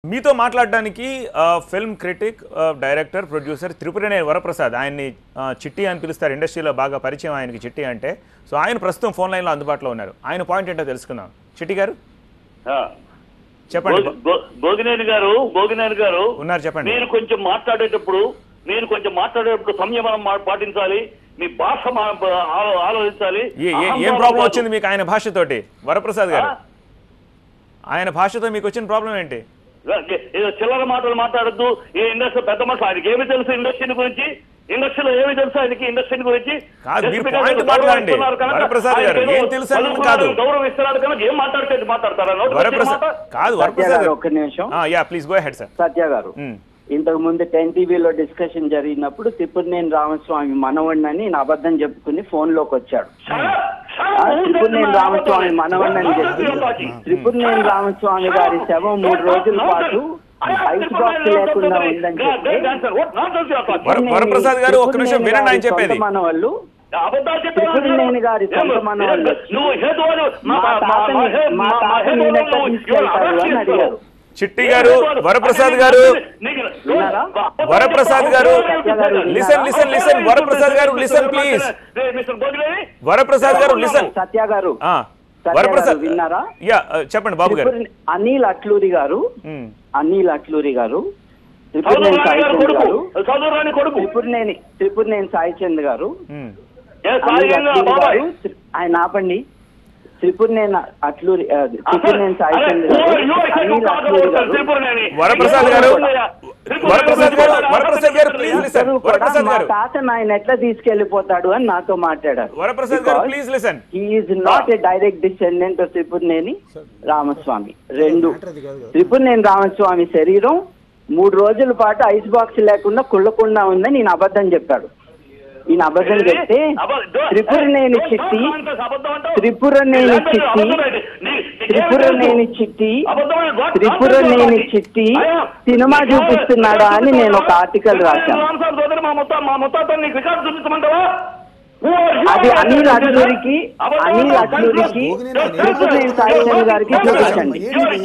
మీతో మాట్లాడడానికి ఆ, ఫిల్మ్ క్రిటిక్ ఆ, డైరెక్టర్ ప్రొడ్యూసర్ త్రిపురనే వరప్రసాద్ ఆయన్ని ఆ, చిట్టి అని పిలుస్తారు ఇండస్ట్రీలో బాగా పరిచయం ఆయనకి చిట్టి అంటే సో ఆయన ప్రస్తుతం ఫోన్ లైన్లో అందుబాటులో ఉన్నారు ఆయన పాయింట్ ఏంటో తెలుసుకుందాం చిట్టి గారు ఆ. చెప్పండి గో- గో- గోగినేని గారు గోగినేని గారు ఉన్నారు చెప్పండి మీరు కొంచెం మాట్లాడేటప్పుడు మీరు కొంచెం మాట్లాడేటప్పుడు సంయమనం మా- పాటించాలి మీ భాష మా- ఆలో- ఆలోచించాలి ఏ- ఏ- ఏం అహంభావం ప్రాబ్లం కాదు. వచ్చింది మీకు ఆయన భాషతోటి వరప్రసాద్ గారు ఆ? ఆయన భాషతో మీకు వచ్చిన ప్రాబ్లం ఏంటి ఏ- ఏదో చిల్లర మాటలు మాట్లాడద్దు ఈ ఇండస్ట్రీ పెద్ద మనుషులు ఆయనకి ఏమి తెలుసు ఇండస్ట్రీ గురించి ఇండస్ట్రీలో ఏమి తెలుసు ఆయనకి ఇండస్ట్రీ గురించి కాదు, మీరు Just because point ఆయన మాట్లాడండి. గౌరవిస్తున్నారు కనుక వరప్రసాద్ గారు, ఆయనకి ఏం ఏదో తెలుసు అన్నది చదువుకున్నాడు, కాదు. గౌరవిస్తున్నాడు కనుక ఏం మాట్లాడితే మాట్లాడతారా నోటికి వచ్చిన వరప్రసాద్ మాట? కాదు సత్య వరప్రసాద్ గారు గారు ఒక్క నిమిషం yeah please go ahead sir Satya గారు ఇంతకు ముందు టెన్ టీవీలో డిస్కషన్ జరిగినప్పుడు తిప్పునేని రామస్వామి మనవణ్ణని నా అబద్ధం చెప్పుకుని ఫోన్ లోకి వచ్చాడు ఆ త్రిపురనేని రామస్వామి మనవణ్ణని చెప్పి త్రిపురనేని రామస్వామి గారి శవం మూడు రోజుల పాటు ఐస్ బాక్స్ లేకుండా ఉందని చెప్పి వర- వరప్రసాద్ గారు ఒక్క నిమిషం త్రిపురనేని వినండి ఆయన గారి చెప్పేది. సొంత మనవాళ్ళు అబద్ధాలు త్రిపురనేని గారి సొంత మనవాళ్ళు వచ్చి, నువ్వు హేతువాలు మా తాతని మా తాతని ఈయన ఎట్లా తీసుకెళ్తారు అని అడిగారు చిట్టి గారు వరప్రసాద్ గారు విన్నారా? వరప్రసాద్ గారు సత్య గారు విన్నారా? లిసన్ లిసన్ లిసన్ వరప్రసాద్ గారు లిసన్ ప్లీజ్ వరప్రసాద్ గారు లిసన్ సత్య గారు ఆ, సత్య వరప్రసాద్ గారు విన్నారా? యా ఆ, చెప్పండి బాబు గారు త్రిపుర- అనిల్ అట్లూరి గారు ఉమ్, అనిల్ అట్లూరి గారు త్రిపురనేని సాయి చంద్ కొడుకు గారు చదువురాని కొడుకు త్రిపురనేని త్రిపురనేని సాయి చంద్ గారు ఉమ్. ఏ అనిల్ సాయంగా అట్లూరి బాబాయ్ గారు త్రి- ఆయన ఆపండి త్రిపురనేని అట్లూరి ఆ, త్రిపురనేని సాయి అరే, చంద్ you are- గారు you are here to Anil talk Atluri about గారు త్రిపురనేని. వరప్రసాద్ గారు వరప్రసాద్ గారు వరప్రసాద్ గారు ప్లీజ్ లిసన్ ఇద్దరు కూడా వరప్రసాద్ మా గారు తాతను ఆయన ఎట్లా తీసుకెళ్లిపోతాడు అని నాతో మాట్లాడారు వరప్రసాద్ గారు please listen is not a direct descendant of Tripuraneni Ramaswamy రెండు త్రిపురనేని రామస్వామి శరీరం మూడు రోజుల పాటు ఐస్ బాక్స్ లేకుండా కుళ్ళకుండా ఉందని నేను అబద్ధం చెప్పాడు ఈయన అబద్ధం చెప్తే త్రిపురనేని చిట్టి త్రిపురనేని చిట్టి త్రిపురనేని చిట్టి త్రిపురనేని చిట్టి సినిమా చూపిస్తున్నాడా అని నేను ఒక ఆర్టికల్ రాశాను మా మొత్తం మా మొత్తం నీకు రికార్డు చూపించమంటావా అది అనిల్ అట్లూరికి అనిల్ అట్లూరికి త్రిపురనేని సాయి చంద్ గారికి చూపించండి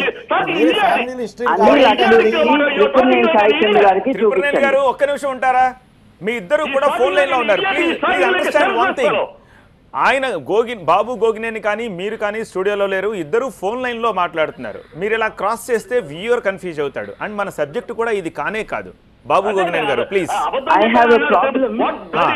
అనిల్ అట్లూరికి త్రిపురనేని సాయి చంద్ గారికి త్రిపురనేని చూపించండి గారు ఒక్క నిమిషం ఉంటారా మీ ఇద్దరు కూడా ఫోన్ లైన్ లో ఉన్నారు please please understand one thing ఆయన గోగి బాబు గోగినేని కానీ మీరు కానీ స్టూడియోలో లేరు ఇద్దరు ఫోన్ లైన్ లో మాట్లాడుతున్నారు మీరు ఇలా క్రాస్ చేస్తే వ్యూయర్ కన్ఫ్యూజ్ అవుతాడు అండ్ మన సబ్జెక్ట్ కూడా ఇది కానే కాదు బాబు గోగినేని గారు please I have a problem. Ah.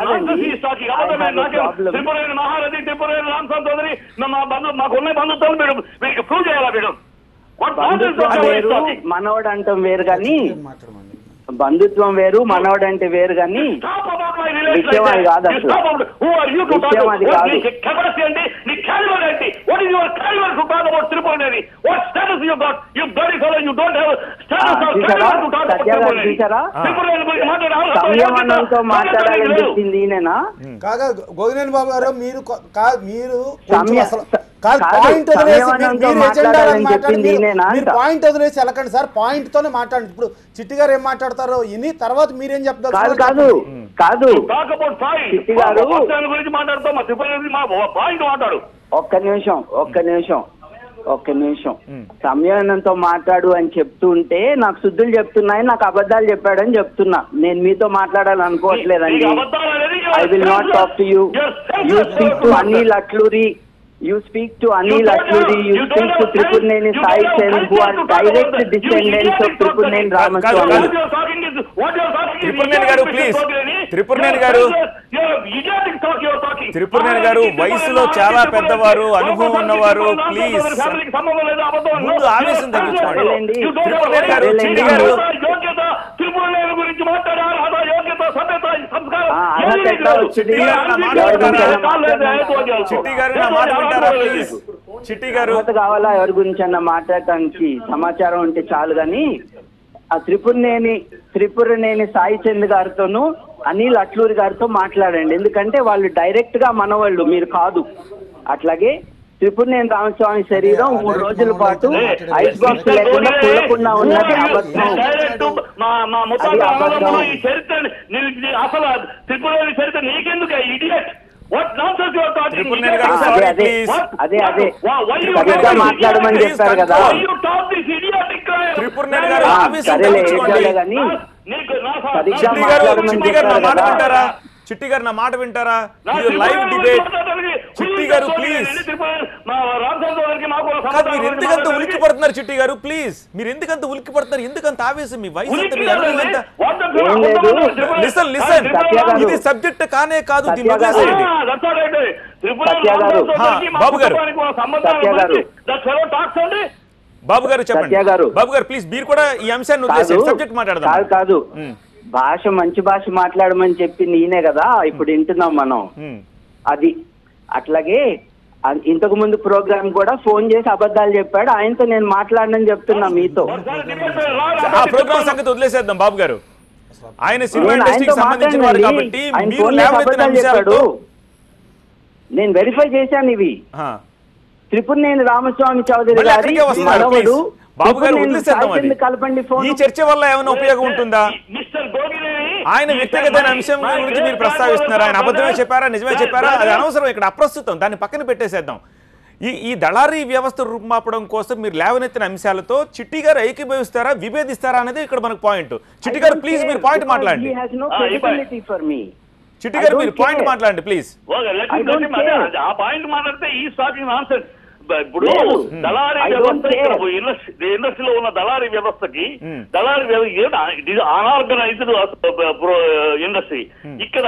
Tripureni Maharathi Tripureni Ramaswamy Chowdary మా బంధు మాకు ఉన్న బంధుత్వాలు మీరు మీకు ప్రూవ్ చేయాలా మీరు What nonsense బంధుత్వం are you వేరు talking? మనవడు అంటాం వేరు కానీ బంధుత్వం వేరు మనవడు అంటే వేరు కానీ Stop about my relation విషయం like అది that. కాదు You అసలు. stop about who are you to talk విషయం about? అది What కాదు. నీ capacity ఏంటి? నీ caliber ఏంటి? What is your caliber to talk about Tripurani? What status you got? You bloody fellow, you don't have status Ah, or చూసారా? caliber to talk about సత్య గారు Tripurani. చూసారా? Tripurani గురించి మాట్లాడే అవసరం సంయమనంతో లేదు. మాట్లాడాలని లేదు. చెప్పింది ఈయననా కాగా గోవినేని బాబు గారు మీరు కొ- కా- మీరు కొంచెం సమయ- అసలు స- కాదు కాదు, పాయింట్ వదిలేసి మీరు- సంయమనంతో మీరు ఎజెండా మాట్లాడాలని అని మాట్లాడి చెప్పింది మీరు- నేనా మీరు అంట. పాయింట్ వదిలేసి వెళ్ళకండి సార్ పాయింట్ తోనే మాట్లాడండి ఇప్పుడు చిట్టి గారు ఏం మాట్లాడతారో ఇని తర్వాత మీరేం కాదు చెప్తారు కాదు కాదు Talk about point. చిట్టి గారు. మా భక్తుల గురించి మాట్లాడతాం మా త్రిపురని గురించి మా పాయింట్ మాట్లాడు ఒక్క నిమిషం ఒక్క నిమిషం ఒక్క నిమిషం సంయమనంతో మాట్లాడు అని చెప్తుంటే నాకు శుద్ధులు చెప్తున్నాయి నాకు అబద్ధాలు చెప్పాడని చెప్తున్నా నేను మీతో మాట్లాడాలనుకోవట్లేదండి నీకు అబద్ధాలు అనేది I will not talk to you you speak to Anil Atluri you speak to Anil Atluri you speak to Tripuraneni Sai Chand who are direct descendants of Tripuraneni Ramaswamy Tripuraneni గారు, please. త్రిపురనేని గారు. త్రిపురనేని గారు వయసులో చాలా పెద్దవారు అనుభవం ఉన్నవారు ప్లీజ్ ముందు ఆవేశం తగ్గించుకోండి త్రిపురనేని గారు చిట్టి గారు త్రిపురనేని గురించి మాట్లాడారు అదా యోగ్యత సభ్యత సంస్కారం ఆ, అర్హత ఎట్లా వచ్చింది? చిట్టి గారు నా మాట వింటారా ప్లీజ్ చిట్టి గారు అర్హత కావాలా ఎవరి గురించి అన్న మాట్లాడటానికి సమాచారం ఉంటే చాలు కానీ ఆ త్రిపురనేని త్రిపురనేని సాయి చంద్ గారితోనూ అనిల్ అట్లూరి గారితో మాట్లాడండి ఎందుకంటే వాళ్ళు డైరెక్ట్ గా మనవాళ్ళు మీరు కాదు అట్లాగే త్రిపురనేని రామస్వామి శరీరం మూడు రోజుల పాటు ఐస్ బాక్స్ లేకుండా కుళ్ళకుండా ఉన్నది అబద్ధం డైరెక్ట్ మా మా ముత్తాత అది అబద్ధం. అన్నదమ్ములు ఈ చరిత్ర ని- ని- ని- అసలు త్రిపురని చరిత్ర నీకెందుకు idiot What nonsense you are talking? Tripuraneni ఆ, గారు, అదే sorry, అదే please. What? అదే అదే Why- why you సరిగ్గా talk this మాట్లాడమని idiotic- చెప్పారు కదా Why you talk this idiotic, uh, Tripuraneni గారు, man? ఆవేశం సరేలే తగ్గించుకోండి. ఏడ్చాలే కానీ నా- నీకు నా సా- సరిగ్గా నా- చిట్టి గారు మాట్లాడమని చిట్టి గారు నా మాట చెప్పారు కదా. వింటారా చిట్టి గారు నా మాట వింటారా నా ఇది లైవ్ త్రిపుర డిబేట్ మాట్లాడడానికి చిట్టి who గారు, is please. నేను త్రిపుర- మా రామచంద్ర గారికి మాకు ఒక కాదు సంబంధం మీరు ఉంది. ఎందుకంత మాట్లాడడానికి- ఉలిక్కి పడుతున్నారు చిట్టి గారు ప్లీజ్ మీరు ఎందుకంత ఉలిక్కి పడుతున్నారు ఎందుకంత ఆవేశం మీ వయసు ఎంత ఉలిక్కి మీ అనుభవం కాదండి. ఎంత What the- ఏం లేదు. అబద్ధం త్రిపుర- లిసన్ ఆ, లిసన్ త్రిపుర- సత్య గారు. ఇది సబ్జెక్ట్ కానే కాదు దీన్ని సత్య గారు. వదిలేసేయండి Ah, that's all right. Tripura Satya గారు. రామచంద్ర గారికి హా, మా బాబు గారు. కుటుంబానికి ఒక సంబంధాల సత్య గారు. గురించి that's fellow talks అండి బాబు గారు చెప్పండి సత్య గారు. బాబు గారు ప్లీజ్ మీరు కూడా ఈ అంశాన్ని కాదు వదిలేసేయండి సబ్జెక్ట్ మాట్లాడదాం కాదు కాదు ఉమ్, భాష మంచి భాష మాట్లాడమని చెప్పి నేనే కదా ఇప్పుడు వింటున్నాం మనం ఉమ్. అది అట్లాగే అ- ఇంతకు ముందు ప్రోగ్రామ్ కూడా ఫోన్ చేసి అబద్ధాలు చెప్పాడు ఆయనతో నేను మాట్లాడనని చెప్తున్నా మీతో ఒకసారి debate రా, రా, ఆ రా, ప్రోగ్రామ్ త్రిపుర- సంగతి వదిలేసేద్దాం బాబు గారు ఆయన సినిమా నేను ఇండస్ట్రీకి ఆయనతో సంబంధించిన వారు మాట్లాడండి. కాబట్టి ఆయన మీరు ఫోన్ చేసి లేవనెత్తిన అబద్ధాలు చెప్పాడు అంశాలతో నేను వెరిఫై చేశాను ఇవి ఆ, త్రిపురనేని రామస్వామి చౌదరి మళ్ళీ గారి అక్కడికే వస్తున్నారు మనవడు ప్లీజ్ బాబు గారు త్రిపురనేని వదిలేసేద్దాం సాయి అది కింద కలపండి ఫోన్ ఈ చర్చ వల్ల ఏమైనా ఉపయోగం ఉంటుందా మిస్టర్ గోగినేని ఆయన వ్యక్తిగతమైన అంశం గురించి మీరు ప్రస్తావిస్తున్నారు ఆయన అబద్ధమే చెప్పారా నిజమే చెప్పారా అది అనవసరం ఇక్కడ అప్రస్తుతం దాన్ని పక్కన పెట్టేసేద్దాం ఈ ఈ దళారీ వ్యవస్థ రూపుమాపడం కోసం మీరు లేవనెత్తిన అంశాలతో చిట్టి గారు ఏకీభవిస్తారా విభేదిస్తారా అనేది ఇక్కడ మనకు పాయింట్ చిట్టి గారు ప్లీజ్ మీరు పాయింట్ మాట్లాడండి Ah, ఈ point. ఫర్ మీ చిట్టి I గారు don't మీరు పాయింట్ care. మాట్లాడండి please okay, let I him- don't let him- అదే, care. అదే, ఆ పాయింట్ మాట్లాడితే ఈ స్టాకింగ్ ఆన్సర్ ఇప్పుడు లేదు. దళారీ I don't వ్యవస్థ ఇక్కడ care. ఇండస్ట్రీ ఇండస్ట్రీలో ఉన్న దళారీ వ్యవస్థకి Hmm. దళారీ వ్యవస్థ అనార్గనైజ్డ్ ఇండస్ట్రీ ఇక్కడ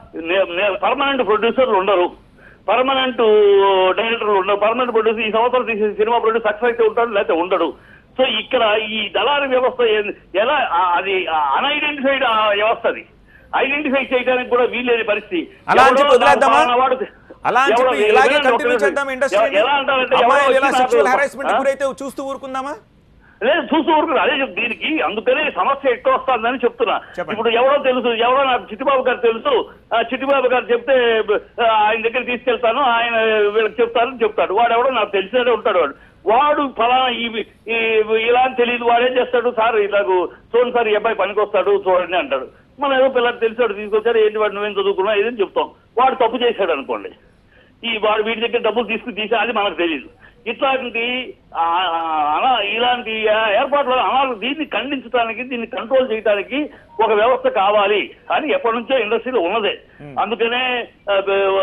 పర్మనెంట్ ప్రొడ్యూసర్లు ఉండరు పర్మనెంట్ డైరెక్టర్లు ఉండరు పర్మనెంట్ ప్రొడ్యూసర్ ఈ సంవత్సరం తీసే సినిమా ప్రొడ్యూసర్ సక్సెస్ అయితే ఉంటాడు లేకపోతే ఉండడు సో ఇక్కడ ఈ దళారీ వ్యవస్థ ఏ- ఎలా ఆ- అది అన్ఐడెంటిఫైడ్ వ్యవస్థ అది ఐడెంటిఫై చేయడానికి కూడా వీల్లేని పరిస్థితి అలా అని ఎవడో చెప్పి వదిలేద్దామా? పలానా వాడు- అలా అని ఎవడో- చెప్పి ఇలాగే ఎవడో కంటిన్యూ ఒకరు- చేద్దాం ఇండస్ట్రీ ఎవ- ఎలా అంటారంటే ఎవడో అమ్మాయిలు ఇలా వచ్చి సెక్షువల్ నాకు- హెరాస్మెంట్ ఆ? గురైతే చూస్తూ ఊరుకుందామా లేదు చూస్తూ ఊరుకున్నా అదే చెప్ దీనికి అందుకనే సమస్య ఎక్కువ వస్తుందని చెప్తున్నా చెప్పండి. ఇప్పుడు ఎవరో తెలుసు ఎవరో నాకు చిట్టిబాబు గారు తెలుసు ఆ చిట్టిబాబు గారు చెప్తే ఆ, ఆయన దగ్గర తీసుకెళ్తాను ఆయన వీళ్ళకి చెప్తాను చెప్తాడు వాడు ఎవడో నాకు తెలిసినదే ఉంటాడు వాడు వాడు ఫలానా ఈ ఈ- ఇలా అని తెలియదు వాడు ఏం చేస్తాడు సార్ ఇలాగూ చూడండి సార్ ఈ అబ్బాయి పనికి వస్తాడు చూడండి అంటాడు మనం ఏదో పిల్లలు తెలిసాడు తీసుకొచ్చాడు ఏంటి వాడు నువ్వేం చదువుకున్నావు ఏదని చెప్తాం వాడు తప్పు చేశాడు అనుకోండి ఈ వాడు వీడి దగ్గర డబ్బులు తీసుకుని తీసా అది మనకు తెలియదు ఇట్లాంటి ఆ, అలా ఇలాంటి ఏర్పాట్లు అనాలు దీన్ని ఖండించడానికి దీన్ని కంట్రోల్ చేయడానికి ఒక వ్యవస్థ కావాలి అని ఎప్పటి నుంచో ఇండస్ట్రీలో ఉన్నదే అందుకనే ఆ,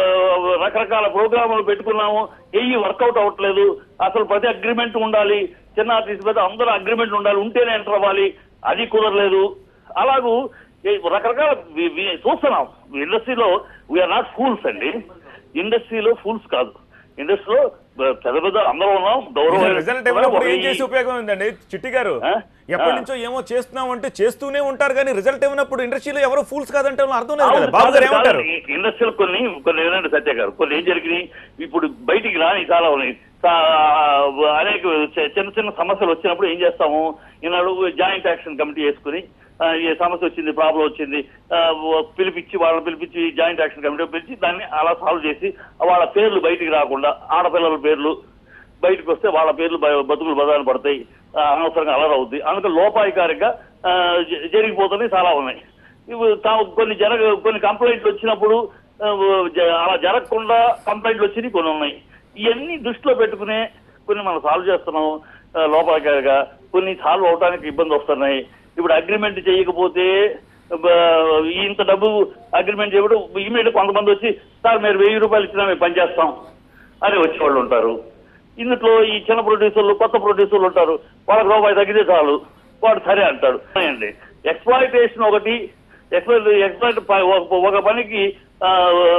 బ- రకరకాల ప్రోగ్రాములు పెట్టుకున్నాము ఏవి వర్కౌట్ అవ్వట్లేదు అసలు ప్రతి అగ్రిమెంట్ ఉండాలి చిన్న ఆర్టిస్ట్ పెద్ద అందరూ అగ్రిమెంట్ ఉండాలి ఉంటేనే ఎంటర్ అవ్వాలి అది కుదరలేదు అలాగూ ఈ రకరకాల వి- వి- చూస్తున్నాం ఇండస్ట్రీలో వీఆర్ నాట్ ఫూల్స్ అండి ఇండస్ట్రీలో ఫూల్స్ కాదు ఇండస్ట్రీలో పెద్ద పెద్ద అందరూ ఉన్నాం గౌరవం రిజల్ట్ ఇవ్వనప్పుడు ఏం చేసి ఉపయోగం ఉందండి చిట్టి గారు ఆ? ఎప్పటి ఆ. నుంచో ఏమో చేస్తున్నాం అంటే చేస్తూనే ఉంటారు కానీ రిజల్ట్ ఇవ్వనప్పుడు ఇండస్ట్రీలో ఎవరో ఫూల్స్ కాదంటే అర్థం లేదు కదా బాబు గారు ఏమంటారు ఇండస్ట్రీలో కొన్ని కొన్ని ఏంటంటే సత్య గారు కొన్ని ఏం జరిగినాయి ఇప్పుడు బయటికి రాని చాలా ఉన్నాయి చా- అనేక చి- చిన్న చిన్న సమస్యలు వచ్చినప్పుడు ఏం చేస్తాము ఈనాడు జాయింట్ యాక్షన్ కమిటీ వేసుకుని ఆ, ఈ సమస్య వచ్చింది ప్రాబ్లం వచ్చింది ఆ, ఓ- పిలిపించి వాళ్ళని పిలిపించి జాయింట్ యాక్షన్ కమిటీ పిలిచి దాన్ని అలా సాల్వ్ చేసి వాళ్ళ పేర్లు బయటికి రాకుండా ఆడపిల్లల పేర్లు బయటకు వస్తే వాళ్ళ పేర్లు బ- బతుకులు బదాలు పడతాయి ఆ, అనవసరంగా అలర్ అవుద్ది అందుకే లోపాయికారిగా ఆ, జ- జరిగిపోతున్నాయి చాలా ఉన్నాయి ఇవి తా- కొన్ని జరగ కొన్ని కంప్లైంట్లు వచ్చినప్పుడు ఆ, జ- అలా జరగకుండా కంప్లైంట్లు వచ్చినాయి కొన్ని ఉన్నాయి ఇవన్నీ దృష్టిలో పెట్టుకునే కొన్ని మనం సాల్వ్ చేస్తున్నాం ఆ, లోపాయికారిగా కొన్ని సాల్వ్ అవడానికి ఇబ్బంది వస్తున్నాయి ఇప్పుడు అగ్రిమెంట్ చేయకపోతే బ- ఇంత డబ్బు అగ్రిమెంట్ చేయడం ఇమీడియట్ కొంతమంది వచ్చి సార్ మీరు వెయ్యి రూపాయలు ఇచ్చినా మేము పనిచేస్తాం అని వచ్చేవాళ్ళు ఉంటారు ఇందులో ఈ చిన్న ప్రొడ్యూసర్లు కొత్త ప్రొడ్యూసర్లు ఉంటారు వాళ్ళకి రూపాయి తగ్గితే చాలు వాడు సరే అంటాడు అండి ఎక్స్ప్లాయిటేషన్ ఒకటి ఎక్స్ప్లాయిట్ ఎక్స్ప్లాయిట్ ప- ఒక- ఒక పనికి ఆ,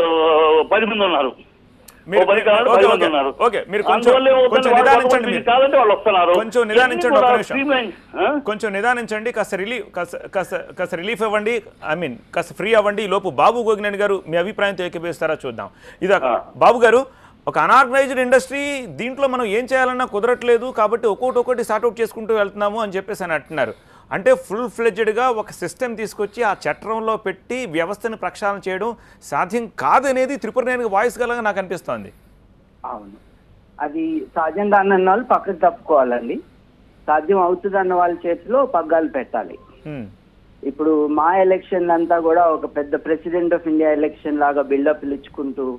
పది మంది ఉన్నారు మీరు- ఓ పని కావాలి, ఓకే, పది ఓకే, మంది ఉన్నారు ఓకే, మీరు కొంచెం- అందువల్ల ఏమవుతుంది, కొంచెం వాళ్ళు నిదానించండి కొంతమంది మీరు. కాదంటే వాళ్ళు వస్తున్నారు కొంచెం నిదానించండి ఇవన్నీ ఒక కూడా నిమిషం. streamline, ఆ? కొంచెం నిదానించండి కాస్త రిలీఫ్ కాస్త కాస్త కాస్త రిలీఫ్ ఇవ్వండి ఐ మీన్ కాస్త ఫ్రీ అవ్వండి ఈ లోపు బాబు గోగినేని గారు మీ అభిప్రాయంతో ఏకీభవిస్తారా చూద్దాం ఇది ఒక- ఆ. బాబు గారు ఒక అనార్గనైజ్డ్ ఇండస్ట్రీ దీంట్లో మనం ఏం చేయాలన్నా కుదరట్లేదు కాబట్టి ఒక్కొక్కటి ఒక్కొక్కటి సార్ట్అవుట్ చేసుకుంటూ వెళ్తున్నాము అని చెప్పేసి అని అంటున్నారు అంటే ఫుల్ ఫ్లెడ్జ్డ్గా ఒక సిస్టమ్ తీసుకొచ్చి ఆ చట్రంలో పెట్టి వ్యవస్థను ప్రక్షాళన చేయడం సాధ్యం కాదనేది త్రిపురనేని వాయిస్ గలగా నాకు అనిపిస్తోంది అవును అది సాధ్యం దాన్ని అన్న వాళ్ళు పక్కకు తప్పుకోవాలండి సాధ్యం అవుతుంది అన్న వాళ్ళ చేతిలో పగ్గాలు పెట్టాలి హ్మ్. ఇప్పుడు మా ఎలక్షన్ అంతా కూడా ఒక పెద్ద ప్రెసిడెంట్ ఆఫ్ ఇండియా ఎలక్షన్ లాగా బిల్డప్ ఇచ్చుకుంటూ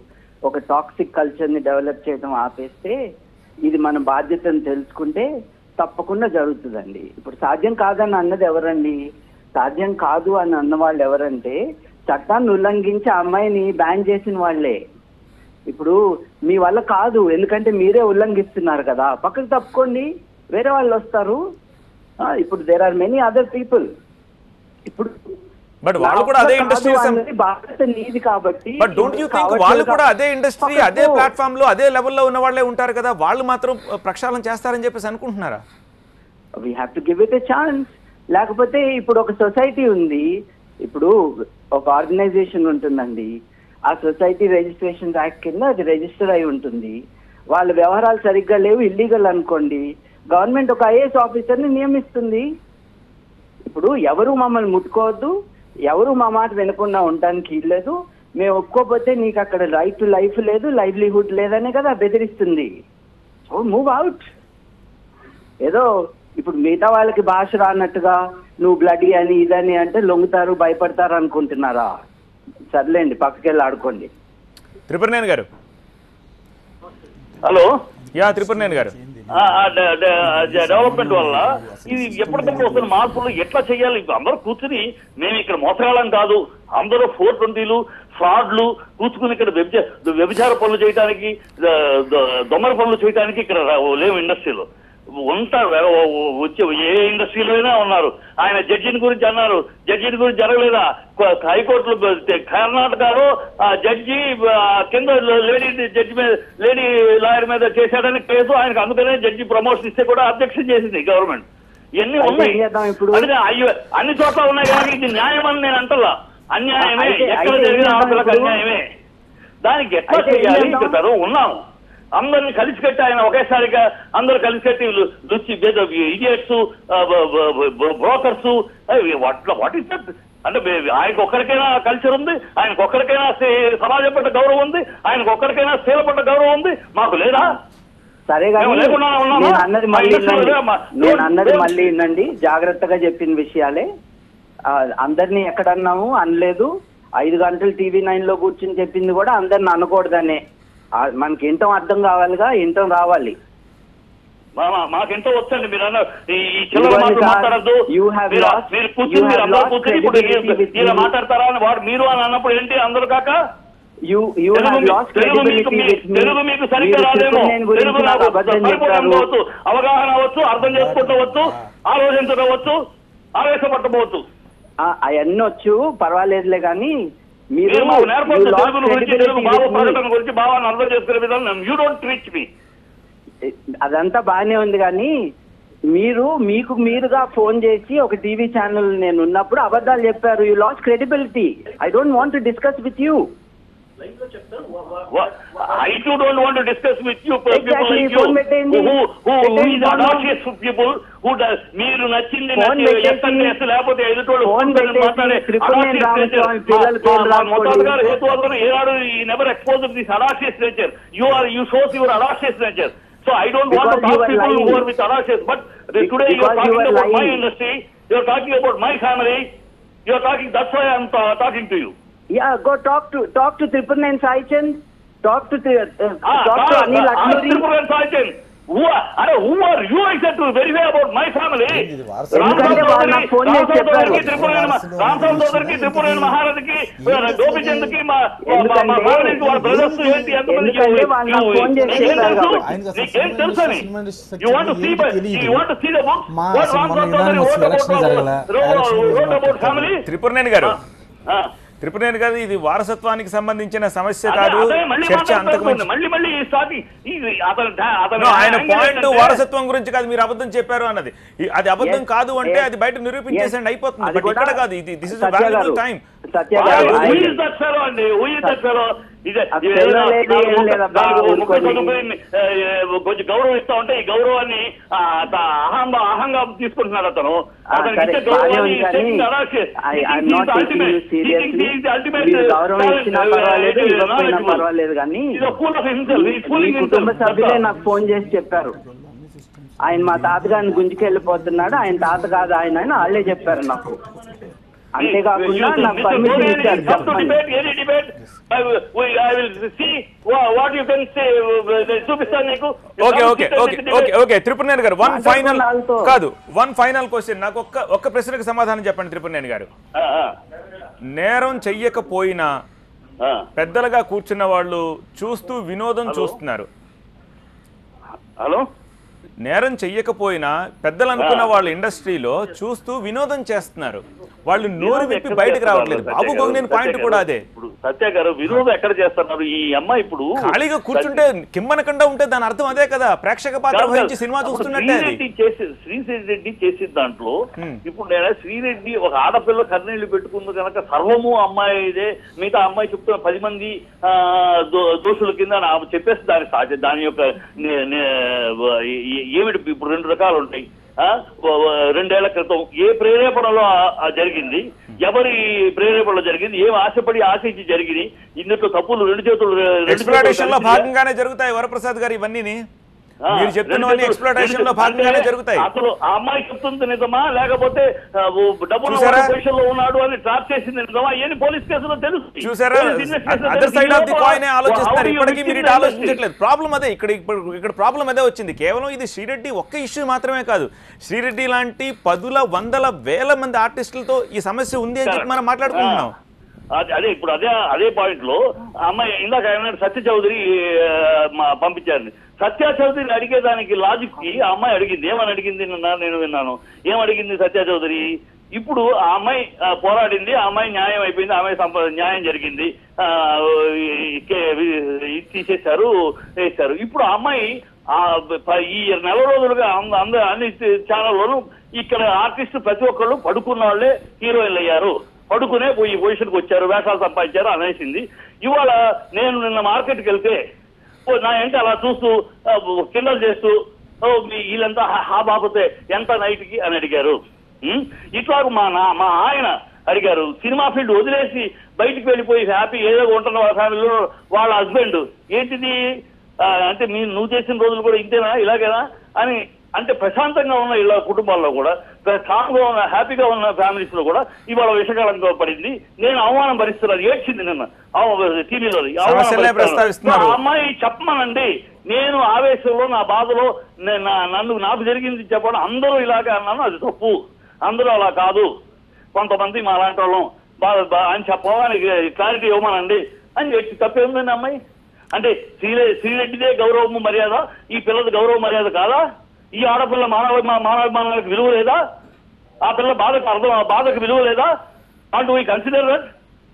ఒక టాక్సిక్ కల్చర్ ని డెవలప్ చేయడం ఆపేస్తే ఇది మన బాధ్యతను తెలుసుకుంటే తప్పకుండా జరుగుతుందండి ఇప్పుడు సాధ్యం కాదని అన్నది ఎవరండి సాధ్యం కాదు అని అన్న వాళ్ళు ఎవరంటే చట్టాన్ని ఉల్లంఘించి ఆ అమ్మాయిని బ్యాన్ చేసిన వాళ్ళే ఇప్పుడు మీ వల్ల కాదు ఎందుకంటే మీరే ఉల్లంఘిస్తున్నారు కదా పక్కకు తప్పుకోండి వేరే వాళ్ళు వస్తారు ఆ, ఇప్పుడు there are many other people ఇప్పుడు బట్ వాళ్ళు కూడా అదే ఇండస్ట్రీ బాధ్యత నీది కాబట్టి బట్ డోంట్ యూ థింక్ వాళ్ళు కూడా అదే ఇండస్ట్రీ అదే ప్లాట్ఫామ్ లో అదే లెవెల్లో ఉన్న వాళ్ళే ఉంటారు కదా వాళ్ళు మాత్రం ప్రక్షాళన చేస్తారని చెప్పేసి అనుకుంటున్నారా we have to give it a chance లేకపోతే ఇప్పుడు ఒక సొసైటీ ఉంది ఇప్పుడు ఒక ఆర్గనైజేషన్ ఉంటుందండి ఆ సొసైటీ రిజిస్ట్రేషన్ యాక్ట్ కింద అది రిజిస్టర్ అయి ఉంటుంది వాళ్ళ వ్యవహారాలు సరిగ్గా లేవు ఇల్లీగల్ అనుకోండి గవర్నమెంట్ ఒక ఐఏఎస్ ఆఫీసర్ని నియమిస్తుంది ఇప్పుడు ఎవరు మమ్మల్ని ముట్టుకోవద్దు ఎవరు మా మాట వినకుండా ఉండడానికి లేదు మేము ఒప్పుకోకపోతే నీకు అక్కడ రైట్ టు లైఫ్ లేదు లైవ్లీహుడ్ లేదనే కదా బెదిరిస్తుంది సో మూవ్ అవుట్ ఏదో ఇప్పుడు మిగతా వాళ్ళకి భాష రానట్టుగా నువ్వు బ్లడీ అని ఇదని అంటే లొంగుతారు భయపడతారు అనుకుంటున్నారా సర్లేండి పక్కకెళ్ళి ఆడుకోండి త్రిపురనేని గారు హలో యా త్రిపురనేని గారు ఆ, ఆ డ- డ- డెవలప్మెంట్ వల్ల ఇది ఎప్పటికప్పుడు వస్తున్న మార్పులు ఎట్లా చేయాలి ఇప్పుడు అందరూ కూర్చుని మేము ఇక్కడ మోసగాళ్ళం కాదు అందరూ ఫోర్ ట్వంటీలు ఫ్రాడ్లు కూర్చుకుని ఇక్కడ వ్యభిచ- వ్యభిచార పనులు చేయడానికి ద- ద- దొంగల పనులు చేయడానికి ఇక్కడ రా- లేవు ఇండస్ట్రీలో ఉంటారు ఎవ- వచ్చే ఏ ఇండస్ట్రీలో అయినా ఉన్నారు ఆయన జడ్జిని గురించి అన్నారు జడ్జిని గురించి జరగలేదా కొ- హైకోర్టులో బ- కర్ణాటకలో ఆ జడ్జి ఆ, కింద లేడీ జడ్జి మీద లేడీ లాయర్ మీద చేశాడని కేసు ఆయనకు అందుకనే జడ్జి ప్రమోషన్ ఇస్తే కూడా అబ్జెక్షన్ చేసింది గవర్నమెంట్ ఇవన్నీ అయితే ఉన్నాయి ఏం చేద్దాం ఇప్పుడు? అందుకే అయ్యో అన్ని చోట్ల ఉన్నాయి కానీ ఇది న్యాయం అని నేను అంటలా అన్యాయమే అయితే- ఎక్కడ అయితే ఏం జరిగిన చేద్దాం ఆస్తులకు ఇప్పుడు? అన్యాయమే దానికి ఎట్లా అయితే ఏం చేయాలి చేద్దాం? ఇక్కడ ఉన్నాం అందరిని కలిసి కట్టి ఆయన ఒకేసారిగా అందరు కలిసి కట్టి లుచ్చి idiots brokers what what is that అంటే మే- ఆయనకు ఒక్కరికైనా కల్చర్ ఉంది ఆయనకు ఒక్కరికైనా సే- సమాజం పట్ల గౌరవం ఉంది ఆయనకు ఒక్కరికైనా సేవ పట్ల గౌరవం ఉంది మాకు లేదా సరే కానీ మేము లేకుండా ఉన్నామా? నేను అన్నది మా మళ్ళీ ఇండస్ట్రీలో వినండి. లేమా? నేను అన్నది మేము- మళ్ళీ వినండి జాగ్రత్తగా చెప్పిన విషయాలే ఆ, అందరినీ ఎక్కడన్నాము అనలేదు ఐదు గంటలు టీవీ నైన్ లో కూర్చుని చెప్పింది కూడా అందరిని అనకూడదనే ఆ, మనకి ఇంటం అర్థం కావాలిగా ఇంటం రావాలి మా- మా- మాకెంతో వచ్చండి మీరు అన్న ఈ ఈ చిల్లర ఇదిగోండి మాటలు సార్, మాట్లాడద్దు you have మీరు lost- మీరు you కూర్చుని have మీరు అందరూ lost కూర్చుని ఇప్పుడు credibility with ఇలా me. మాట్లాడతారా అని వాడు మీరు అని అన్నప్పుడు ఏంటి అందరూ కాక యూ యూ తెలుగు హ్యావ్ మీ- లాస్ట్ తెలుగు మీకు క్రెడిబిలిటీ మీ- విత్ మీ తెలుగు మీకు సరిగ్గా మీరు రాదేమో త్రిపురనేని గురించి తెలుగు నాకు నాకు అబద్ధం పరిపూర్ణం చెప్పారు కావచ్చు అవగాహన అవ్వచ్చు అర్థం చేసుకుంటవచ్చు ఆలోచించవచ్చు ఆవేశపడవచ్చు అవన్నీ వచ్చు పర్వాలేదులే కానీ మీరు మీరు మాకు నేర్పొచ్చు you lost తెలుగు గురించి credibility తెలుగు భావ with me. ప్రకటన గురించి భావాన్ని అర్థం చేసుకునే విధానం యూ డోంట్ రీచ్ మీ అదంతా బాగానే ఉంది కానీ మీరు మీకు మీరుగా ఫోన్ చేసి ఒక టీవీ ఛానల్ నేను ఉన్నప్పుడు అబద్ధాలు చెప్పారు you lost credibility I don't want to discuss with you I too don't want to discuss with you people Exactly, like phone పెట్టేయండి. యూ హూ పెట్టేయండి, is phone. Audacious people who మీరు నచ్చింది Phone నచ్చి పెట్టేసి, ఎస్ఎంఎస్ లేకపోతే ఎదుటోళ్ళు phone phone పెట్టేసి, మాట్లాడే త్రిపురనేని రామస్వామి పిల్లలు పేర్లు రాసుకోండి. మొత్తం గారు హేతువాదులు ఏనాడు ఈ never expose this audacious nature you are you shows your audacious nature so I don't want to Because you talk are people lying. Who are with audacious but today you are Because you talking are about my lying. Industry you are talking about my family you are talking that's why I am talking to you yeah go talk to talk to triple nine Saichand talk to Ah, talk to Anil Atluri Tripura Sergeant. Who are, అరే who are you I said to verify about my family? ఇది వారసత్వం. ఎందుకంటే వాళ్ళు నాకు phone చేసి చెప్పారు. రామస్వామి సోదరికి త్రిపురేణ మహారాజుకి గోపిచంద్కి మా ఎందుకంటే- ఫ్యామిలీకి వాళ్ళ బ్రదర్స్ ఏంటి ఎంతమంది ఎందుకంటే వాళ్ళు నాకు ఫోన్ చేసి చెప్పారు కాబట్టి. ఆయనకి అసలు నీకేం తెలుసు అని సినిమా యూ వాంట్ సీ ఏంటి తెలియదు. You want see the book మా వాట్ అసలు రామస్వామి మొన్న సోదరి unanimous wrote election about జరగలే. election wrote గురించి about మాట్లాడతారు. family త్రిపురనేని గారు ఆ. త్రిపురనేని గారు ఇది వారసత్వానికి సంబంధించిన సమస్య అదే- కాదు అదే మళ్ళీ చర్చ అంతకు మాట్లాడుతుంది. మించి మళ్ళీ మళ్ళీ స్టార్టింగ్ ఈ- అతను అతను No, ఆయన యాంగిల్ పాయింట్ ఏంటంటే- వారసత్వం గురించి కాదు మీరు అబద్ధం చెప్పారు అన్నది ఈ- అది అబద్ధం Yes, కాదు అంటే yes, అది బయట నిరూపించేసండి yes. అయిపోతుంది అది బట్ కూడా ఇక్కడ కాదు ఇది దిస్ ఇస్ సత్య వాల్యుబుల్ గారు, టైం సత్య గారు, Who ఆయన- is that fellow అండి హూ ఇస్ దట్ ఫెలో ఇది అది fellow లేదు, ఏం లేదు, అబ్బా, ఊరుకోండి. కొంచెం గౌరవం ఇస్తా ఉంటే ఈ గౌరవాన్ని ఆ, త- అహంగా అహంగా తీసుకుంటున్నాడు అతను ఆ, అతనికి సరే, ఇచ్చే బాగానే గౌరవాన్ని ఉంది కానీ taking the Arashi. He I- I'm thinks not he's taking you ultimate. He seriously. thinks he's the ultimate మీరు గౌరవం talent, ఇచ్చినా uh, పర్వాలేదు, uh, ఇవ్వకపోయినా knowledgeable. పర్వాలేదు కానీ He's a fool of himself. He's me fooling కుటుంబ himself. సభ్యులే నాకు ఫోన్ చేసి చెప్పారు ఆయన మా తాతగారిని గుంజుకెళ్ళిపోతున్నాడు ఆయన తాత కాదు ఆయన అని వాళ్ళే చెప్పారు నాకు అంతేకాకుండా నాకు పర్మిషన్ ఇచ్చారు చెప్పమని. చూపిస్తాను నీకు okay okay okay okay okay Tripuraneni గారు వన్ మాట్లాడుకున్న ఫైనల్ వాళ్ళతో. కాదు వన్ ఫైనల్ క్వశ్చన్ నాకు ఒక్క ఒక్క ప్రశ్నకు సమాధానం చెప్పండి త్రిపురనేని గారు ఆ, ఆ, నేరం చెయ్యకపోయినా ఆ. పెద్దలుగా కూర్చున్న వాళ్ళు చూస్తూ వినోదం చూస్తున్నారు హలో నేరం చెయ్యకపోయినా పెద్దలు అనుకున్న వాళ్ళు ఇండస్ట్రీలో చూస్తూ వినోదం చేస్తున్నారు వాళ్ళు నోరు విప్పి ఎక్కడ బయటకు చేస్తున్నారు రావట్లేదు సత్య బాబు గారు? గోగినేని సత్య పాయింట్ గారు, కూడా అదే ఇప్పుడు సత్య గారు వినోదం ఎక్కడ చేస్తున్నారు ఈ అమ్మాయి ఇప్పుడు ఖాళీగా కూర్చుంటే కిమ్మనకుండా ఉంటే దాని అర్థం అదే కదా ప్రేక్షక పాత్ర కాదు, వహించి కాదు. సినిమా అప్పుడు చూస్తున్నట్టే అది శ్రీరెడ్డి చేసి శ్రీరెడ్డి చేసిన దాంట్లో Hmm. ఇప్పుడు నేను శ్రీరెడ్డి ఒక ఆడపిల్ల కన్నీళ్లు పెట్టుకుంది కనుక సర్వము అమ్మాయి ఇదే మిగతా అమ్మాయి చెప్తున్న పది మంది ఆ, దో- దోషుల కింద నా- చెప్పేసి దాని సాధ్య దాని యొక్క నే- నే- ఏ- ఏ- ఏమిటి ఇప్పుడు రెండు రకాలు ఉంటాయి ఆ, వ- వ- రెండేళ్ల క్రితం ఏ ప్రేరేపణలో ఆ- ఆ జరిగింది ఎవరి ప్రేరేపణలో జరిగింది ఏం ఆశపడి ఆశించి జరిగింది ఇందులో తప్పులు రెండు చేతులు రెండు చేతులు ఎక్స్ప్లోటేషన్ లో కలిసి- భాగంగానే జరుగుతాయి వరప్రసాద్ గారు ఇవన్నీ ఆ, మీరు చెప్తున్నవన్నీ రెండు- ఎక్స్ప్లోటేషన్ లో రెండు- భాగంగానే అంటే జరుగుతాయి అసలు ఆ అమ్మాయి చెప్తుంది నిజమా లేకపోతే ఆ, ఓ డబ్బున్న చూసారా? పొజిషన్ లో ఉన్నాడు అని ట్రాప్ చేసింది నిజమా ఏది పోలీస్ కేసులో తెలుసు చూసారా other side of the coin ఆలోచిస్తారు ఇప్పటికీ మీరు ఇటు ఆలోచించట్లేదు ప్రాబ్లం అదే ఇక్కడ ఇప్పుడు ఇక్కడ ప్రాబ్లం అదే వచ్చింది కేవలం ఇది శ్రీరెడ్డి ఒక్క ఇష్యూ మాత్రమే కాదు శ్రీరెడ్డి లాంటి పదుల వందల వేల మంది ఆర్టిస్టులతో ఈ సమస్య ఉంది అని చెప్పి మనం మాట్లాడుకుంటున్నాం అదే అదే ఇప్పుడు అదే అదే పాయింట్ లో ఆ అమ్మాయి ఇందాక ఆయన సత్య చౌదరి ఆ, మా- పంపించారు సత్య చౌదరి అడిగేదానికి లాజిక్ కి ఆ అమ్మాయి అడిగింది ఏమని అడిగింది నిన్న నేను విన్నాను ఏం అడిగింది సత్య చౌదరి ఇప్పుడు ఆ అమ్మాయి ఆ, పోరాడింది ఆ అమ్మాయి న్యాయం అయిపోయింది ఆ అమ్మాయి సంప న్యాయం జరిగింది ఆ, ఈ- కే- ఇది తీసేశారు వేశారు ఇప్పుడు ఆ అమ్మాయి ఆ ప- ఈ నెల రోజులుగా అంద- అంద అన్ని ఛానల్లోనూ ఇక్కడ ఆర్టిస్ట్ ప్రతి ఒక్కళ్ళు పడుకున్న వాళ్ళే హీరోయిన్లు అయ్యారు పడుకునే పోయి పొజిషన్కి వచ్చారు వేషాలు సంపాదించారు అనేసింది ఇవాళ నేను నిన్న మార్కెట్కి వెళ్తే ఓ నా ఏంటి అలా చూస్తూ ఆ, కిండలు చేస్తూ ఓ మీ వీళ్ళంతా హా- హా బాబుతే ఎంత నైట్కి అని అడిగారు ఉం? ఇట్లా మా నా మా ఆయన అడిగారు సినిమా ఫీల్డ్ వదిలేసి బయటికి వెళ్ళిపోయి హ్యాపీ ఏదో ఉంటున్న వాళ్ళ ఫ్యామిలీలో వాళ్ళ హస్బెండ్ ఏంటిది ఆ, అంటే మీ నువ్వు చేసిన రోజులు కూడా ఇంతేనా ఇలాగేనా అని అంటే ప్రశాంతంగా ఉన్న ఇలా కుటుంబాల్లో కూడా కామ్గా ఉన్న హ్యాపీగా ఉన్న ఫ్యామిలీస్ లో కూడా ఇవాళ విషకాలంగా పడింది నేను అవమానం భరిస్తున్నాను ఏడ్చింది నిన్న టీవీలో సమస్యలే ప్రస్తావిస్తున్నారు. అమ్మాయి చెప్పమనండి నేను ఆవేశంలో నా బాధలో నే- నా- నన్ను నాకు జరిగింది చెప్పడం అందరూ ఇలాగే అన్నాను అది తప్పు అందరూ అలా కాదు కొంతమంది మా లాంటి వాళ్ళం బాగా బా- అని చెప్పడానికి క్లారిటీ ఇవ్వమనండి అని చెప్పి తప్పేముందండి అమ్మాయి అంటే శ్రీరె శ్రీరెడ్డిదే గౌరవము మర్యాద ఈ పిల్లది గౌరవ మర్యాద కాదా ఈ ఆడపిల్ల మానవ మానవాభిమానాలకు విలువ లేదా ఆ పిల్ల బాధకు అర్థం ఆ బాధకు విలువ లేదా అంటూ ఈ కన్సిడర్ దట్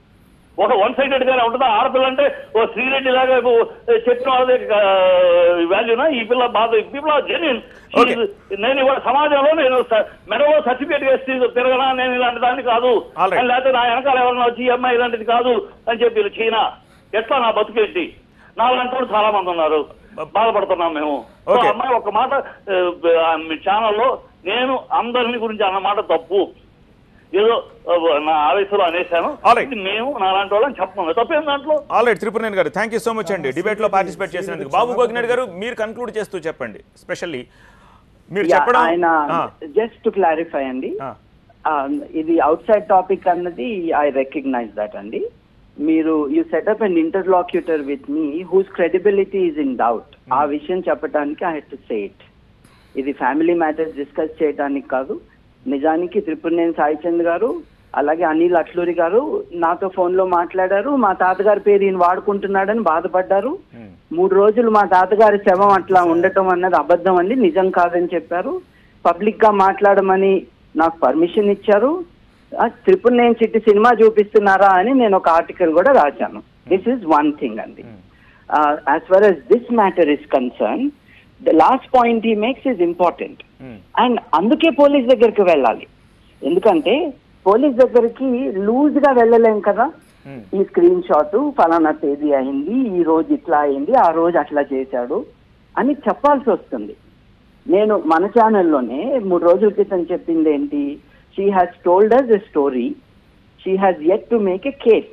ఒక వన్ సైడెడ్ గానే ఉంటుందా ఆడపిల్ల అంటే ఓ శ్రీరెడ్డి లాగా ఓ చెప్పిన వాళ్ళదే వాల్యూనా ఈ పిల్ల బాధ పీపుల్ ఆర్ జెన్యున్ Okay. నేను ఇవాళ సమాజంలో నేను స- మెడలో సర్టిఫికేట్ వేసి తిరగనా నేను ఇలాంటి దాన్ని కాదు All right. అని లేకపోతే నా వెనకాల ఎవరన్నా వచ్చి ఈ అమ్మాయి ఇలాంటిది కాదు అని చెప్పి ఇలా చీనా ఎట్లా నా బతుకేంటి నాలాంటి వాళ్ళు చాలా మంది ఉన్నారు బాధపడుతున్నాం మేము సో Okay. అమ్మాయి ఒక మాట ఆ, మీ ఛానల్లో నేను అందరిని గురించి అన్న మాట తప్పు ఏదో ఆ, నా ఆవేశంలో అనేశాను All right. ఇది మేము నాలాంటి వాళ్ళని చెప్పము తప్పేం దాంట్లో ఆల్ రైట్ త్రిపురనేని గారు థ్యాంక్ యూ సో మచ్ అండి డిబేట్ లో పార్టిసిపేట్ చేసినందుకు బాబు గోగినేడు గారు మీరు కన్క్లూడ్ చేస్తూ చెప్పండి స్పెషల్లీ మీరు Yeah, చెప్పడం ఆయన ఆ, జస్ట్ టు క్లారిఫై అండి ఆ, ఆ, ఇది అవుట్ సైడ్ టాపిక్ అన్నది ఐ రికగ్నైజ్ దట్ అండి మీరు you set up and interlocutor with me whose credibility is in doubt ఆ విషయం చెప్పడానికి I had to say it ఇది ఫ్యామిలీ మ్యాటర్స్ డిస్కస్ చేయడానికి కాదు నిజానికి త్రిపురనేని సాయిచంద్ గారు అలాగే అనిల్ అట్లూరి గారు నాతో ఫోన్ లో మాట్లాడారు మా తాతగారి పేరు ఈయన వాడుకుంటున్నాడని బాధపడ్డారు Hmm. మూడు రోజులు మా తాతగారి శవం అట్లా ఉండటం అన్నది అబద్ధం అండి నిజం కాదని చెప్పారు పబ్లిక్ గా మాట్లాడమని నాకు పర్మిషన్ ఇచ్చారు ఆ, త్రిపురనేని చిట్టి సినిమా చూపిస్తున్నారా అని నేను ఒక ఆర్టికల్ కూడా రాశాను దిస్ ఈజ్ వన్ థింగ్ అండి as far as this matter is concern the last point ఈ makes is important um, and అందుకే పోలీస్ దగ్గరికి వెళ్ళాలి ఎందుకంటే పోలీస్ దగ్గరికి లూజ్ గా వెళ్ళలేం కదా ఉమ్, ఈ స్క్రీన్ షాట్ ఫలానా తేదీ అయింది ఈ రోజు ఇట్లా అయింది ఆ రోజు అట్లా చేశాడు అని చెప్పాల్సి వస్తుంది నేను మన ఛానల్లోనే మూడు రోజుల క్రితం చెప్పింది ఏంటి she has told us a story she has yet to make a case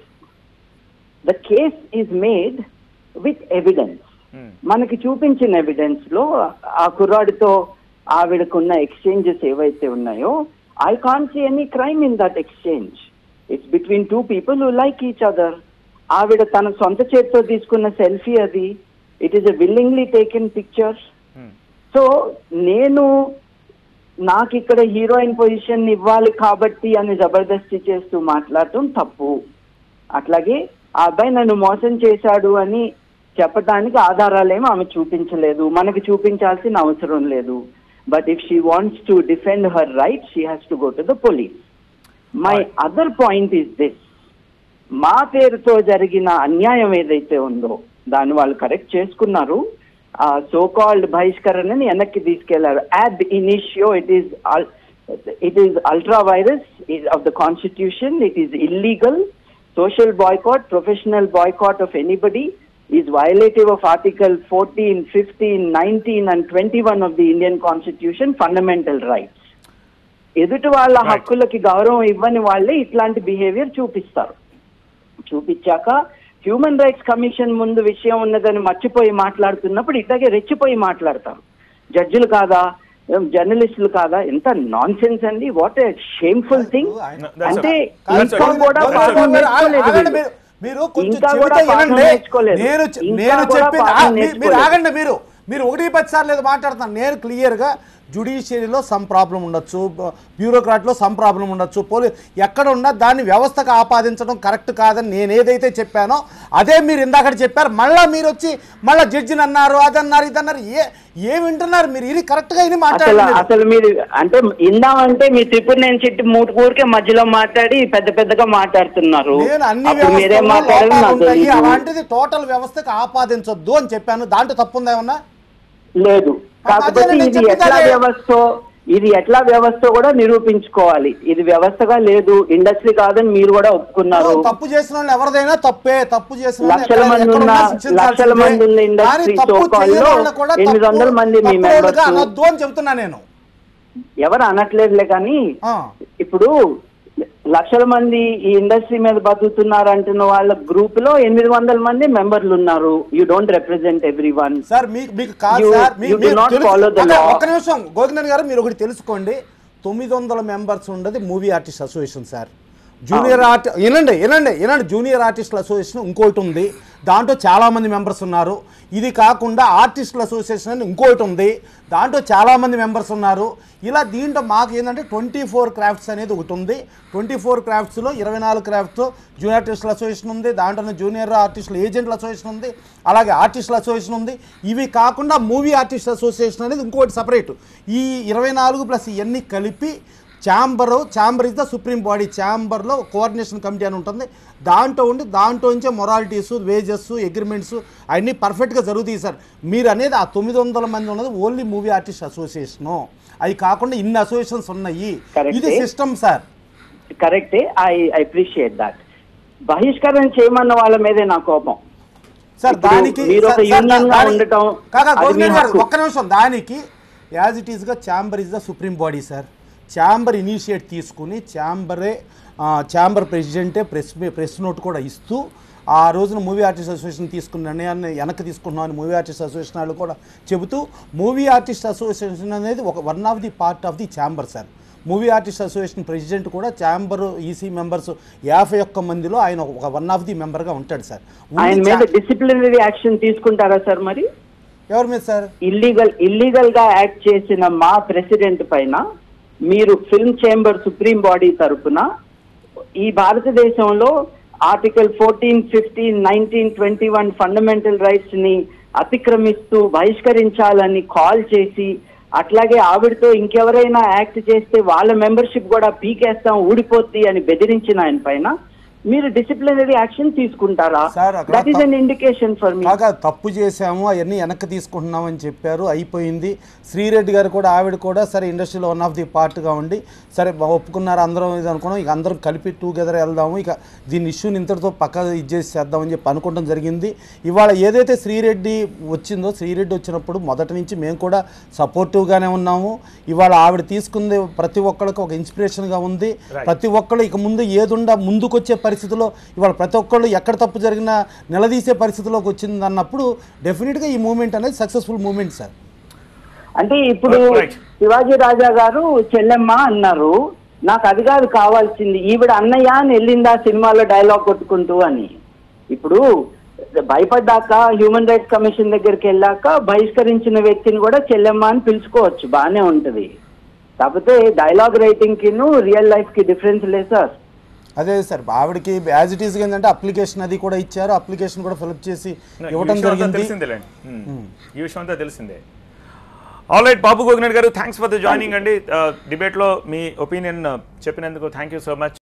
the case is made with evidence um, మనకి చూపించిన ఎవిడెన్స్ లో ఆ కుర్రాడితో ఆవిడకున్న ఎక్స్చేంజెస్ ఏవైతే ఉన్నాయో I can see any crime in that exchange it's between two people who like each other ఆవిడ తన సొంత చేతితో తీసుకున్న సెల్ఫీ అది it is a willingly taken picture so నేను నాకు ఇక్కడ హీరోయిన్ పొజిషన్ ఇవ్వాలి కాబట్టి అని జబర్దస్తి చేస్తూ మాట్లాడటం తప్పు అట్లాగే ఆ అబ్బాయి నన్ను మోసం చేశాడు అని చెప్పడానికి ఆధారాలేమో ఆమె చూపించలేదు మనకి చూపించాల్సిన అవసరం లేదు but if she wants to defend her right she has to go to the police my Right. Other point is this మా పేరుతో జరిగిన అన్యాయం ఏదైతే ఉందో దాన్ని వాళ్ళు కరెక్ట్ చేసుకున్నారు ఆ సో కాల్డ్ బహిష్కరణని వెనక్కి తీసుకెళ్లారు ab initio it is it is ultra vires of the constitution it is illegal social boycott professional boycott of anybody is violative of article fourteen fifteen nineteen and twenty one of the Indian constitution fundamental rights ఎదుటి వాళ్ళ Right. హక్కులకి గౌరవం ఇవ్వని వాళ్ళే ఇట్లాంటి behaviour చూపిస్తారు చూపించాక human rights commission ముందు విషయం ఉన్నదని మర్చిపోయి మాట్లాడుతున్నప్పుడు ఇట్లాగే రెచ్చిపోయి మాట్లాడతారు జడ్జిలు కాదా ఏం జర్నలిస్టులు కాదా ఎంత నాన్ సెన్స్ అండి వాట్ ఏ షేమ్ఫుల్ థింగ్ ఆయన- That's అంటే right. That's ఇంకా right. కూడా That's పాఠం right. నేర్చుకోలేదు ఆగండి వీళ్ళు. మీరు. మీరు కొంచెం ఇంకా చెబితే కూడా పాఠం వినండి. నేర్చుకోలేదు. నేను చె- ఇంకా నేను కూడా చెప్పి పాఠం మీరు నేర్చుకోలేదు. ఆగండి మీరు మీరు ఒకటి పది సార్లు ఏదో మాట్లాడుతున్నాను నేను క్లియర్గా జుడిషియరీలో సమ్ ప్రాబ్లం ఉండొచ్చు బ- బ్యూరోక్రాట్లో సమ్ ప్రాబ్లం ఉండొచ్చు పోలీ ఎక్కడ ఉన్నా దాన్ని వ్యవస్థకు ఆపాదించడం కరెక్ట్ కాదని నేను ఏదైతే చెప్పానో అదే మీరు ఇందాక చెప్పారు మళ్ళీ మీరు వచ్చి మళ్ళీ జడ్జిని అన్నారు అదన్నారు ఇదన్నారు ఏ ఏ వింటున్నారు మీరు ఇది కరెక్ట్గా ఇది అసలు మాట్లాడారు అసలు మీరు అంటే ఇందామంటే మీ త్రిపుర నేను చిట్టి మూడు ఊరికే మధ్యలో మాట్లాడి పెద్ద పెద్దగా మాట్లాడుతున్నారు నేను అన్ని అప్పుడు మీరేం వ్యవస్థల్లో మాట్లాడారు లోపాలు నాకు ఉంటాయి తెలీదు. అలాంటిది టోటల్ వ్యవస్థకు ఆపాదించొద్దు అని చెప్పాను దాంట్లో తప్పుందా ఏమన్నా లేదు కాకపోతే అదేనండి, ఇది చెప్పేది ఎట్లా అదే. వ్యవస్థ ఇది ఎట్లా వ్యవస్థ కూడా నిరూపించుకోవాలి ఇది వ్యవస్థగా లేదు ఇండస్ట్రీ కాదని మీరు కూడా ఒప్పుకున్నారు తప్పు చేసిన వాళ్ళు ఎవరిదైనా తప్పే తప్పు చేసిన వాళ్ళు లక్షల ఎక్కడ- మంది ఎక్కడున్నా ఉన్న- శిక్షించాల్సిందే. లక్షల మంది ఉన్న ఇండస్ట్రీ కానీ తప్పు so-called చేయని లో వాళ్ళని కూడా ఎనిమిది తప్పు- వందల మంది మీ తప్పుడోళ్ళుగా members. అనొద్దు అని చెప్తున్నా నేను ఎవరు అనట్లేదులే కానీ ఆ. ఇప్పుడు లక్షల మంది ఈ ఇండస్ట్రీ మీద బతుకుతున్నారు అంటున్న వాళ్ళ గ్రూప్ లో ఎనిమిది వందల మంది మెంబర్లు ఉన్నారు you don't represent everyone sir మీకు మీకు కాదు You- సార్ మీ- you do మీరు not తెలుసు- follow the ఒక- law. ఒక్క నిమిషం గోవిందన్ గారు మీరు ఒకటి తెలుసుకోండి తొమ్మిది వందల మెంబర్స్ ఉండదు movie artist association sir junior ఆర్టి వినండి వినండి వినండి జూనియర్ ఆర్టిస్టుల అసోసియేషన్ ఇంకోటి ఉంది దాంట్లో చాలామంది మెంబర్స్ ఉన్నారు ఇది కాకుండా ఆర్టిస్టుల అసోసియేషన్ అని ఇంకోటి ఉంది దాంట్లో చాలామంది మెంబర్స్ ఉన్నారు ఇలా దీంట్లో మాకు ఏంటంటే ట్వంటీ ఫోర్ క్రాఫ్ట్స్ అనేది ఒకటి ఉంది ట్వంటీ ఫోర్ క్రాఫ్ట్స్లో ఇరవై నాలుగు క్రాఫ్ట్స్ జూనియర్ ఆర్టిస్టుల అసోసియేషన్ ఉంది దాంట్లో జూనియర్ ఆర్టిస్టుల ఏజెంట్ల అసోసియేషన్ ఉంది అలాగే ఆర్టిస్టుల అసోసియేషన్ ఉంది ఇవి కాకుండా మూవీ ఆర్టిస్ట్ అసోసియేషన్ అనేది ఇంకోటి సపరేట్ ఈ ఇరవై నాలుగు ప్లస్ ఇవన్నీ కలిపి chamber chamber is the supreme body ఛాంబర్లో కోఆర్డినేషన్ కమిటీ అని ఉంటుంది దాంట్లో ఉండి దాంట్లో నుంచే మొరాలిటీస్ వేజెస్ అగ్రిమెంట్స్ అన్నీ పర్ఫెక్ట్గా జరుగుతాయి సార్ మీరు అనేది ఆ తొమ్మిది వందల మంది ఉన్నది ఓన్లీ మూవీ ఆర్టిస్ట్ అసోసియేషను అవి కాకుండా ఇన్ని అసోసియేషన్స్ ఉన్నాయి Correct. ఇది సిస్టమ్ సార్ కరెక్టే ఐ అప్రిషియేట్ దాట్ బహిష్కరణ చేయమన్న వాళ్ళ మీదే నా కోపం సార్ ఇప్పుడు దానికి మీరు ఒక సార్, సార్, union గా దాని- ఉండటం, కాకా అది గవర్నర్ మీ గారు హక్కు. ఒక్క నిమిషం దానికి యాజ్ ఇట్ ఈస్గా chamber is the supreme body sir chamber initiate తీసుకుని ఛాంబరే ఛాంబర్ ప్రెసిడెంటే ప్రెస్ మీ- ప్రెస్ నోట్ కూడా ఇస్తూ ఆ రోజున మూవీ ఆర్టిస్ట్ అసోసియేషన్ తీసుకున్న నిర్ణయాన్ని వెనక్కి తీసుకున్నాం అని మూవీ ఆర్టిస్ట్ అసోసియేషన్ వాళ్ళు కూడా చెబుతూ మూవీ ఆర్టిస్ట్ అసోసియేషన్ అనేది ఒక one of the part of the chamber sir movie artist association president కూడా ఛాంబర్ ఈసీ మెంబర్స్ యాభై ఒక్క మందిలో ఆయన ఒక వన్ ఆఫ్ ది మెంబర్గా ఉంటాడు సార్ ఉండి ఆయన మీద చా- డిసిప్లినరీ యాక్షన్ తీసుకుంటారా సార్ మరి ఎవరి మీద సార్ ఇల్లీగల్ ఇల్లీగల్ గా యాక్ట్ చేసిన మా ప్రెసిడెంట్ పైన మీరు ఫిల్మ్ చేంబర్ సుప్రీం బాడీ తరపున ఈ భారతదేశంలో article fourteen fifteen nineteen twenty one fundamental rights ని అతిక్రమిస్తూ బహిష్కరించాలని కాల్ చేసి అట్లాగే ఆవిడతో ఇంకెవరైనా యాక్ట్ చేస్తే వాళ్ళ మెంబర్షిప్ కూడా పీకేస్తాం ఊడిపోద్ది అని బెదిరించిన ఆయన పైన మీరు డిసిప్లినరీ యాక్షన్ తీసుకుంటారా సార్, అక్కడ that is an indication for me కాగా తప్పు చేశాము అవన్నీ వెనక్కి తీసుకుంటున్నామని చెప్పారు అయిపోయింది శ్రీరెడ్డి గారు కూడా ఆవిడ కూడా సరే ఇండస్ట్రీలో వన్ ఆఫ్ ది పార్ట్గా ఉండి సరే బా- ఒప్పుకున్నారు అందరం ఇది అనుకున్నాం ఇక అందరం కలిపి టూగెదర్ వెళ్దాము ఇక దీని ఇష్యూని ఇంతటితో పక్క ఇచ్చేసి చేద్దామని చెప్పి అనుకోవడం జరిగింది ఇవాళ ఏదైతే శ్రీరెడ్డి వచ్చిందో శ్రీరెడ్డి వచ్చినప్పుడు మొదటి నుంచి మేము కూడా సపోర్టివ్గానే ఉన్నాము ఇవాళ ఆవిడ తీసుకుంది ప్రతి ఒక్కరికి ఒక ఇన్స్పిరేషన్గా ఉంది Right. ప్రతి ఒక్కళ్ళు ఇక ముందు ఏదుండా ముందుకొచ్చే పరిస్థితిలో ఇవాళ ప్రతి ఒక్కళ్ళు ఎక్కడ తప్పు జరిగినా నిలదీసే పరిస్థితిలోకి వచ్చింది అన్నప్పుడు డెఫినెట్గా ఈ మూమెంట్ అనేది సక్సెస్ఫుల్ మూమెంట్ సార్ అంటే ఇప్పుడు Right. శివాజీ రాజా గారు చెల్లెమ్మ అన్నారు నాకు అది కాదు కావాల్సింది ఈవిడ అన్నయ్య అని వెళ్ళిందా సినిమాలో డైలాగ్ కొట్టుకుంటూ అని ఇప్పుడు భయపడ్డాక హ్యూమన్ రైట్స్ కమిషన్ దగ్గరికి వెళ్ళాక బహిష్కరించిన వ్యక్తిని కూడా చెల్లెమ్మ అని పిలుచుకోవచ్చు బాగానే ఉంటది కాకపోతే డైలాగ్ రైటింగ్ కి రియల్ లైఫ్ కి డిఫరెన్స్ లేదు సార్ అదే సార్ ఆవిడకి యాజ్ ఇట్ ఈస్ ఏంటంటే అప్లికేషన్ అది కూడా ఇచ్చారు అప్లికేషన్ కూడా ఫిల్అప్ చేసి ఈ ఇవ్వటం విషయం అంతా జరిగింది తెలిసిందేలేండి ఉమ్. ఈ విషయం అంతా తెలిసిందే ఆల్ రైట్ బాబు గోగినేడ్ గారు థ్యాంక్స్ ఫర్ ద జాయినింగ్ అండి డిబేట్లో మీ ఒపీనియన్ చెప్పినందుకు థ్యాంక్ యూ సో మచ్